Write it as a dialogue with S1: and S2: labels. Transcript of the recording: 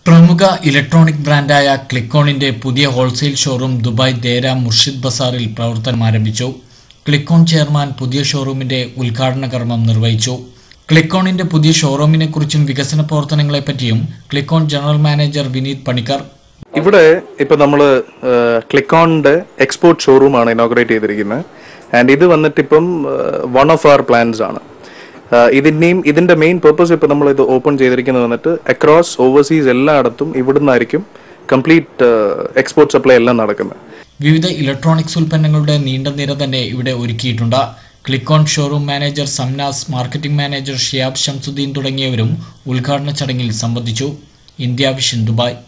S1: പ്രമുഖ ഇലക്ട്രോണിക് ബ്രാൻഡായ ക്ലിക്കോണിന്റെ പുതിയ wholesale showroom Dubai Deira Murshid ബസാറിൽ പ്രവർത്തനം ആരംഭിച്ചു ക്ലിക്കോൺ ചെയർമാൻ പുതിയ ഷോറൂമിന്റെ ഉദ്ഘാടന കർമ്മം നിർവഹിച്ചു ക്ലിക്കോണിന്റെ പുതിയ ഷോറൂമിനെക്കുറിച്ചും വികസന പ്രവർത്തനങ്ങളെപ്പറ്റിയും Clikon general manager Vineeth Panicker
S2: ഇവിടെ ഇപ്പൊ നമ്മള് ക്ലിക്കോണിന്റെ എക്സ്പോർട്ട് ഷോറൂമാണ് ഇനോഗ്രേറ്റ് ചെയ്തിരിക്കുന്നത് ആൻഡ് ഇത് വന്നിട്ട് ഇപ്പം വൺ ഓഫ് അവർ പ്ലാൻസ് ആണ് ആഹ് ഇതിന്റെയും ഇതിന്റെ മെയിൻ പർപ്പസ് ഇപ്പൊ നമ്മൾ ഇത് ഓപ്പൺ ചെയ്തിരിക്കുന്നത് വന്നിട്ട് അക്രോസ് ഓവർസീസ് എല്ലായിടത്തും ഇവിടുന്നായിരിക്കും കംപ്ലീറ്റ് എക്സ്പോർട്ട് സപ്ലൈ എല്ലാം നടക്കുന്നത്
S1: വിവിധ ഇലക്ട്രോണിക്സ് ഉൽപ്പന്നങ്ങളുടെ നീണ്ട നിര തന്നെ ഇവിടെ ഒരുക്കിയിട്ടുണ്ട് Clikon showroom manager Samnas marketing manager Shiyab Shamsuddin തുടങ്ങിയവരും ഉദ്ഘാടന ചടങ്ങിൽ സംബന്ധിച്ചു ഇന്ത്യ വിഷൻ ദുബായ്